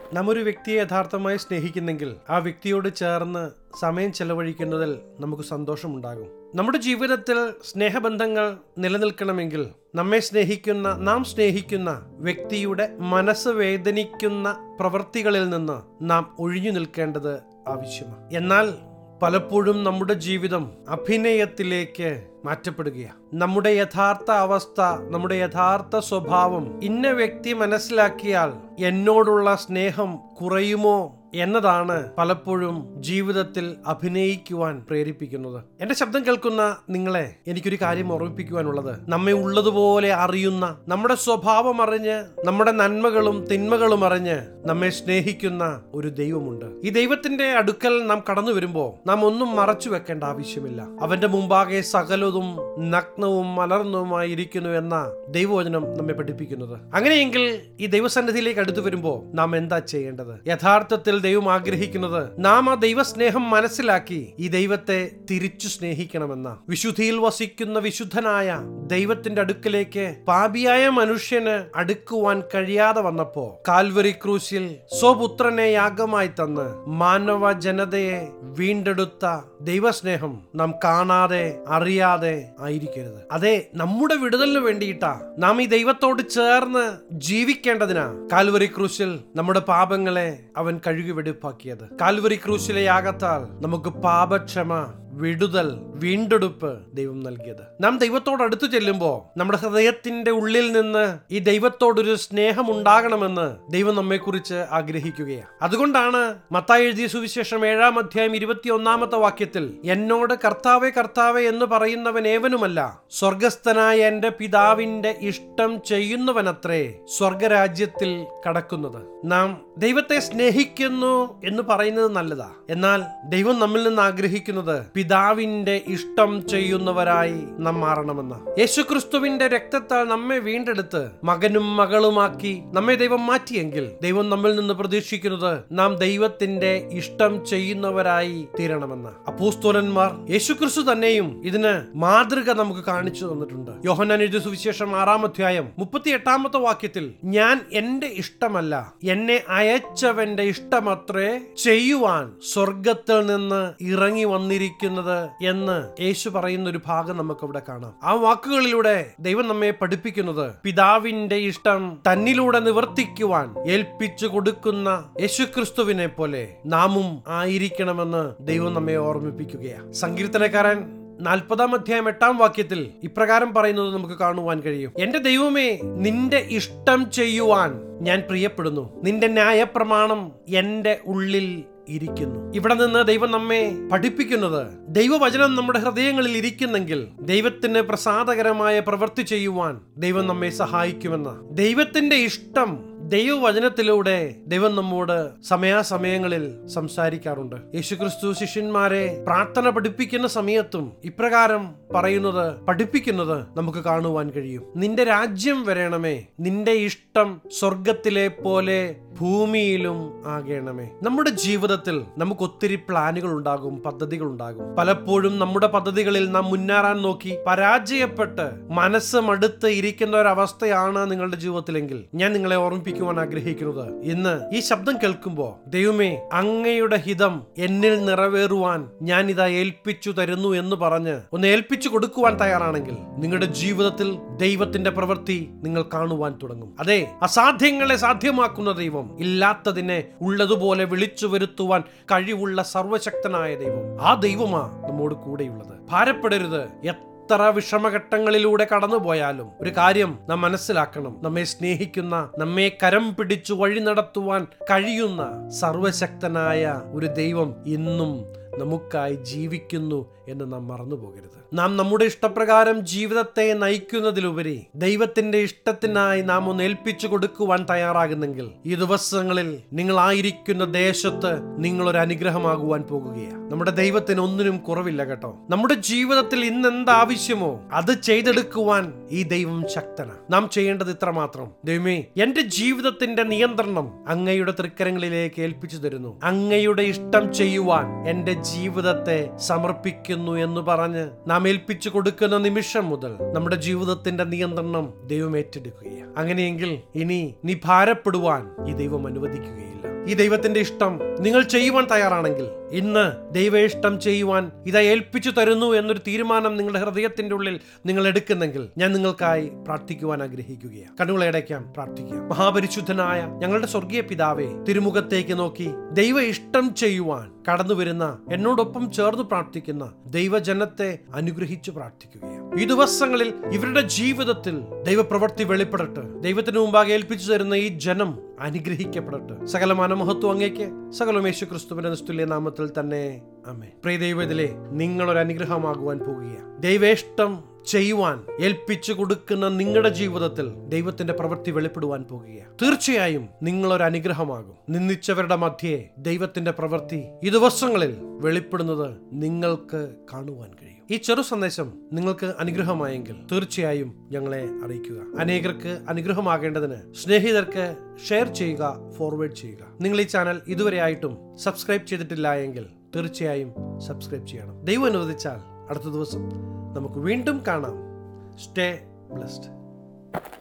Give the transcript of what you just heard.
നാം ഒരു വ്യക്തിയെ യഥാർത്ഥമായി സ്നേഹിക്കുന്നെങ്കിൽ ആ വ്യക്തിയോട് ചേർന്ന് സമയം ചെലവഴിക്കുന്നതിൽ നമുക്ക് സന്തോഷമുണ്ടാകും നമ്മുടെ ജീവിതത്തിൽ സ്നേഹബന്ധങ്ങൾ നിലനിൽക്കണമെങ്കിൽ നമ്മെ സ്നേഹിക്കുന്ന നാം സ്നേഹിക്കുന്ന വ്യക്തിയുടെ മനസ്സ് വേദനിക്കുന്ന പ്രവൃത്തികളിൽ നിന്ന് നാം ഒഴിഞ്ഞു നിൽക്കേണ്ടത് ആവശ്യമാണ് എന്നാൽ പലപ്പോഴും നമ്മുടെ ജീവിതം അഭിനയത്തിലേക്ക് മാറ്റപ്പെടുകയാണ് നമ്മുടെ യഥാർത്ഥ അവസ്ഥ നമ്മുടെ യഥാർത്ഥ സ്വഭാവം ഇന്ന വ്യക്തി മനസ്സിലാക്കിയാൽ എന്നോടുള്ള സ്നേഹം കുറയുമോ എന്നതാണ് പലപ്പോഴും ജീവിതത്തിൽ അഭിനയിക്കുവാൻ പ്രേരിപ്പിക്കുന്നത് എന്റെ ശബ്ദം കേൾക്കുന്ന നിങ്ങളെ എനിക്കൊരു കാര്യം ഓർമ്മിപ്പിക്കുവാനുള്ളത് നമ്മെ ഉള്ളതുപോലെ അറിയുന്ന നമ്മുടെ സ്വഭാവം അറിഞ്ഞ് നമ്മുടെ നന്മകളും തിന്മകളും അറിഞ്ഞ് നമ്മെ സ്നേഹിക്കുന്ന ഒരു ദൈവമുണ്ട് ഈ ദൈവത്തിന്റെ അടുക്കൽ നാം കടന്നു വരുമ്പോൾ നാം ഒന്നും മറച്ചു വെക്കേണ്ട ആവശ്യമില്ല അവന്റെ മുമ്പാകെ സകലതും നഗ്നവും മലർന്നതുമായിരിക്കുന്നു എന്ന ദൈവവചനം നമ്മെ പഠിപ്പിക്കുന്നത് അങ്ങനെയെങ്കിൽ ഈ ദൈവസന്നിധിയിലേക്ക് അടുത്തു വരുമ്പോൾ നാം എന്താ ചെയ്യേണ്ടത് യഥാർത്ഥത്തിൽ ദൈവം ആഗ്രഹിക്കുന്നത് നാം ആ ദൈവസ്നേഹം മനസ്സിലാക്കി ഈ ദൈവത്തെ തിരിച്ചു സ്നേഹിക്കണമെന്ന വിശുദ്ധിയിൽ വസിക്കുന്ന വിശുദ്ധനായ ദൈവത്തിന്റെ അടുക്കലേക്ക് പാപിയായ മനുഷ്യന് അടുക്കുവാൻ കഴിയാതെ വന്നപ്പോ കാൽവരി ക്രൂശിൽ സ്വപുത്രനെ യാഗമായി തന്ന് മാനവ ജനതയെ വീണ്ടെടുത്ത ദൈവസ്നേഹം നാം കാണാതെ അറിയാതെ ആയിരിക്കരുത് അതെ നമ്മുടെ വിടുതലിന് വേണ്ടിയിട്ടാ നാം ഈ ദൈവത്തോട് ചേർന്ന് ജീവിക്കേണ്ടതിനാ കാൽവരി ക്രൂശിൽ നമ്മുടെ പാപങ്ങളെ അവൻ കഴുകി വെടിപ്പാക്കിയത് കാൽവരി ക്രൂശിലെ യാഗത്താൽ നമുക്ക് പാപക്ഷമ വിടുതൽ വീണ്ടെടുപ്പ് ദൈവം നൽകിയത് നാം ദൈവത്തോട് അടുത്തു ചെല്ലുമ്പോൾ നമ്മുടെ ഹൃദയത്തിന്റെ ഉള്ളിൽ നിന്ന് ഈ ദൈവത്തോടൊരു സ്നേഹം ഉണ്ടാകണമെന്ന് ദൈവം നമ്മെക്കുറിച്ച് ആഗ്രഹിക്കുകയാണ് അതുകൊണ്ടാണ് മത്തായി എഴുതിയ സുവിശേഷം ഏഴാം അധ്യായം ഇരുപത്തിയൊന്നാമത്തെ വാക്യത്തിൽ എന്നോട് കർത്താവെ കർത്താവെ എന്ന് പറയുന്നവൻ ഏവനുമല്ല സ്വർഗസ്ഥനായ എന്റെ പിതാവിന്റെ ഇഷ്ടം ചെയ്യുന്നവനത്രേ സ്വർഗരാജ്യത്തിൽ കടക്കുന്നത് നാം ദൈവത്തെ സ്നേഹിക്കുന്നു എന്ന് പറയുന്നത് നല്ലതാ എന്നാൽ ദൈവം നമ്മിൽ നിന്ന് ആഗ്രഹിക്കുന്നത് പിതാവിന്റെ ഇഷ്ടം ചെയ്യുന്നവരായി നാം മാറണമെന്ന് യേശുക്രിസ്തുവിന്റെ രക്തത്താൽ നമ്മെ വീണ്ടെടുത്ത് മകനും മകളുമാക്കി നമ്മെ ദൈവം മാറ്റിയെങ്കിൽ ദൈവം നമ്മിൽ നിന്ന് പ്രതീക്ഷിക്കുന്നത് നാം ദൈവത്തിന്റെ ഇഷ്ടം ചെയ്യുന്നവരായി തീരണമെന്ന് അപ്പൂസ്തോലന്മാർ യേശുക്രിസ്തു തന്നെയും ഇതിന് മാതൃക നമുക്ക് കാണിച്ചു തന്നിട്ടുണ്ട് യോഹന്നാൻ എഴുതിയ സുവിശേഷം ആറാം അധ്യായം മുപ്പത്തി എട്ടാമത്തെ വാക്യത്തിൽ ഞാൻ എന്റെ ഇഷ്ടമല്ല എന്നെ അയച്ചവന്റെ ഇഷ്ടമത്രേ ചെയ്യുവാൻ സ്വർഗത്തിൽ നിന്ന് ഇറങ്ങി വന്നിരിക്കുന്നത് എന്ന് യേശു പറയുന്ന ഒരു ഭാഗം നമുക്ക് ഇവിടെ കാണാം ആ വാക്കുകളിലൂടെ ദൈവം നമ്മെ പഠിപ്പിക്കുന്നത് പിതാവിന്റെ ഇഷ്ടം തന്നിലൂടെ നിവർത്തിക്കുവാൻ ഏൽപ്പിച്ചു കൊടുക്കുന്ന യേശുക്രിസ്തുവിനെ പോലെ നാമും ആയിരിക്കണമെന്ന് ദൈവം നമ്മെ ഓർമ്മിപ്പിക്കുകയാണ് സങ്കീർത്തനക്കാരൻ നാൽപ്പതാം അധ്യായം എട്ടാം വാക്യത്തിൽ ഇപ്രകാരം പറയുന്നത് നമുക്ക് കാണുവാൻ കഴിയും എന്റെ ദൈവമേ നിന്റെ ഇഷ്ടം ചെയ്യുവാൻ ഞാൻ പ്രിയപ്പെടുന്നു നിന്റെ ന്യായപ്രമാണം എന്റെ ഉള്ളിൽ ഇരിക്കുന്നു ഇവിടെ നിന്ന് ദൈവം നമ്മെ പഠിപ്പിക്കുന്നത് ദൈവവചനം നമ്മുടെ ഹൃദയങ്ങളിൽ ഇരിക്കുന്നെങ്കിൽ ദൈവത്തിന് പ്രസാദകരമായ പ്രവൃത്തി ചെയ്യുവാൻ ദൈവം നമ്മെ സഹായിക്കുമെന്ന് ദൈവത്തിന്റെ ഇഷ്ടം ദൈവവചനത്തിലൂടെ ദൈവം നമ്മോട് സമയാസമയങ്ങളിൽ സംസാരിക്കാറുണ്ട് യേശുക്രിസ്തു ശിഷ്യന്മാരെ പ്രാർത്ഥന പഠിപ്പിക്കുന്ന സമയത്തും ഇപ്രകാരം പറയുന്നത് പഠിപ്പിക്കുന്നത് നമുക്ക് കാണുവാൻ കഴിയും നിന്റെ രാജ്യം വരണമേ നിന്റെ ഇഷ്ടം സ്വർഗത്തിലെ പോലെ ഭൂമിയിലും ആകണമേ നമ്മുടെ ജീവിതത്തിൽ നമുക്ക് ഒത്തിരി പ്ലാനുകൾ ഉണ്ടാകും പദ്ധതികൾ ഉണ്ടാകും പലപ്പോഴും നമ്മുടെ പദ്ധതികളിൽ നാം മുന്നേറാൻ നോക്കി പരാജയപ്പെട്ട് മനസ്സ് മടുത്ത് ഇരിക്കുന്ന ഒരവസ്ഥയാണ് നിങ്ങളുടെ ജീവിതത്തിലെങ്കിൽ ഞാൻ നിങ്ങളെ ഓർമ്മിപ്പിക്കുവാൻ ആഗ്രഹിക്കുന്നത് ഇന്ന് ഈ ശബ്ദം കേൾക്കുമ്പോൾ ദൈവമേ അങ്ങയുടെ ഹിതം എന്നിൽ നിറവേറുവാൻ ഞാൻ ഇതാ ഏൽപ്പിച്ചു തരുന്നു എന്ന് പറഞ്ഞ് ഒന്ന് ഏൽപ്പിച്ചു കൊടുക്കുവാൻ തയ്യാറാണെങ്കിൽ നിങ്ങളുടെ ജീവിതത്തിൽ ദൈവത്തിന്റെ പ്രവൃത്തി നിങ്ങൾ കാണുവാൻ തുടങ്ങും അതെ അസാധ്യങ്ങളെ സാധ്യമാക്കുന്ന ദൈവം ഇല്ലാത്തതിനെ ഉള്ളതുപോലെ വിളിച്ചു വരുത്തുവാൻ കഴിവുള്ള സർവശക്തനായ ദൈവം ആ ദൈവമാ നമ്മോട് കൂടെയുള്ളത് ഭാരപ്പെടരുത് എത്ര വിഷമഘട്ടങ്ങളിലൂടെ കടന്നുപോയാലും ഒരു കാര്യം നാം മനസ്സിലാക്കണം നമ്മെ സ്നേഹിക്കുന്ന നമ്മെ കരം പിടിച്ചു വഴി നടത്തുവാൻ കഴിയുന്ന സർവശക്തനായ ഒരു ദൈവം ഇന്നും നമുക്കായി ജീവിക്കുന്നു എന്ന് നാം മറന്നു പോകരുത് നാം നമ്മുടെ ഇഷ്ടപ്രകാരം ജീവിതത്തെ നയിക്കുന്നതിലുപരി ദൈവത്തിന്റെ ഇഷ്ടത്തിനായി നാം ഒന്ന് ഏൽപ്പിച്ചു കൊടുക്കുവാൻ തയ്യാറാകുന്നെങ്കിൽ ഈ ദിവസങ്ങളിൽ നിങ്ങളായിരിക്കുന്ന ദേശത്ത് നിങ്ങൾ ഒരു അനുഗ്രഹമാകുവാൻ പോകുകയാണ് നമ്മുടെ ദൈവത്തിന് ഒന്നിനും കുറവില്ല കേട്ടോ നമ്മുടെ ജീവിതത്തിൽ ഇന്ന് എന്ത് ആവശ്യമോ അത് ചെയ്തെടുക്കുവാൻ ഈ ദൈവം ശക്തനാണ് നാം ചെയ്യേണ്ടത് ഇത്ര മാത്രം ദൈവമേ എന്റെ ജീവിതത്തിന്റെ നിയന്ത്രണം അങ്ങയുടെ തൃക്കരങ്ങളിലേക്ക് ഏൽപ്പിച്ചു തരുന്നു അങ്ങയുടെ ഇഷ്ടം ചെയ്യുവാൻ എന്റെ ജീവിതത്തെ സമർപ്പിക്കുന്നു എന്ന് പറഞ്ഞ് നാം ഏൽപ്പിച്ചു കൊടുക്കുന്ന നിമിഷം മുതൽ നമ്മുടെ ജീവിതത്തിന്റെ നിയന്ത്രണം ദൈവം ഏറ്റെടുക്കുകയാണ് അങ്ങനെയെങ്കിൽ ഇനി നീ ഭാരപ്പെടുവാൻ ഈ ദൈവം അനുവദിക്കുകയില്ല സാധിക്കില്ല ഈ ദൈവത്തിന്റെ ഇഷ്ടം നിങ്ങൾ ചെയ്യുവാൻ തയ്യാറാണെങ്കിൽ ഇന്ന് ദൈവ ഇഷ്ടം ചെയ്യുവാൻ ഇതാ ഏൽപ്പിച്ചു തരുന്നു എന്നൊരു തീരുമാനം നിങ്ങളുടെ ഹൃദയത്തിന്റെ ഉള്ളിൽ നിങ്ങൾ എടുക്കുന്നെങ്കിൽ ഞാൻ നിങ്ങൾക്കായി പ്രാർത്ഥിക്കുവാൻ ആഗ്രഹിക്കുകയാണ് കണ്ണുകളെ അടയ്ക്കാം പ്രാർത്ഥിക്കാം മഹാപരിശുദ്ധനായ ഞങ്ങളുടെ സ്വർഗീയ പിതാവേ തിരുമുഖത്തേക്ക് നോക്കി ദൈവ ഇഷ്ടം ചെയ്യുവാൻ കടന്നു വരുന്ന എന്നോടൊപ്പം ചേർന്ന് പ്രാർത്ഥിക്കുന്ന ദൈവജനത്തെ അനുഗ്രഹിച്ച് പ്രാർത്ഥിക്കുകയാണ് ഈ ദിവസങ്ങളിൽ ഇവരുടെ ജീവിതത്തിൽ ദൈവപ്രവൃത്തി വെളിപ്പെടട്ടെ ദൈവത്തിന് മുമ്പാകെ ഏൽപ്പിച്ചു തരുന്ന ഈ ജനം അനുഗ്രഹിക്കപ്പെടട്ടെ സകല മനമഹത്വം അങ്ങേക്ക് സകലം യേശു ക്രിസ്തുവിന്റെ നിസ്തുല്യ നാമത്തിൽ തന്നെ അമ്മേ പ്രിയ ദൈവത്തിലെ നിങ്ങളൊരു അനുഗ്രഹമാകുവാൻ പോകുകയാണ് ദൈവേഷ്ടം ചെയ്യുവാൻ ഏൽപ്പിച്ചു കൊടുക്കുന്ന നിങ്ങളുടെ ജീവിതത്തിൽ ദൈവത്തിന്റെ പ്രവൃത്തി വെളിപ്പെടുവാൻ പോകുകയാണ് തീർച്ചയായും നിങ്ങളൊരു അനുഗ്രഹമാകും നിന്ദിച്ചവരുടെ മധ്യേ ദൈവത്തിന്റെ പ്രവൃത്തി ഈ ദിവസങ്ങളിൽ വെളിപ്പെടുന്നത് നിങ്ങൾക്ക് കാണുവാൻ കഴിയും ഈ ചെറു സന്ദേശം നിങ്ങൾക്ക് അനുഗ്രഹമായെങ്കിൽ തീർച്ചയായും ഞങ്ങളെ അറിയിക്കുക അനേകർക്ക് അനുഗ്രഹമാകേണ്ടതിന് സ്നേഹിതർക്ക് ഷെയർ ചെയ്യുക ഫോർവേഡ് ചെയ്യുക നിങ്ങൾ ഈ ചാനൽ ഇതുവരെയായിട്ടും സബ്സ്ക്രൈബ് ചെയ്തിട്ടില്ല എങ്കിൽ തീർച്ചയായും സബ്സ്ക്രൈബ് ചെയ്യണം ദൈവം അനുവദിച്ചാൽ അടുത്ത ദിവസം നമുക്ക് വീണ്ടും കാണാം സ്റ്റേ ബ്ലസ്ഡ്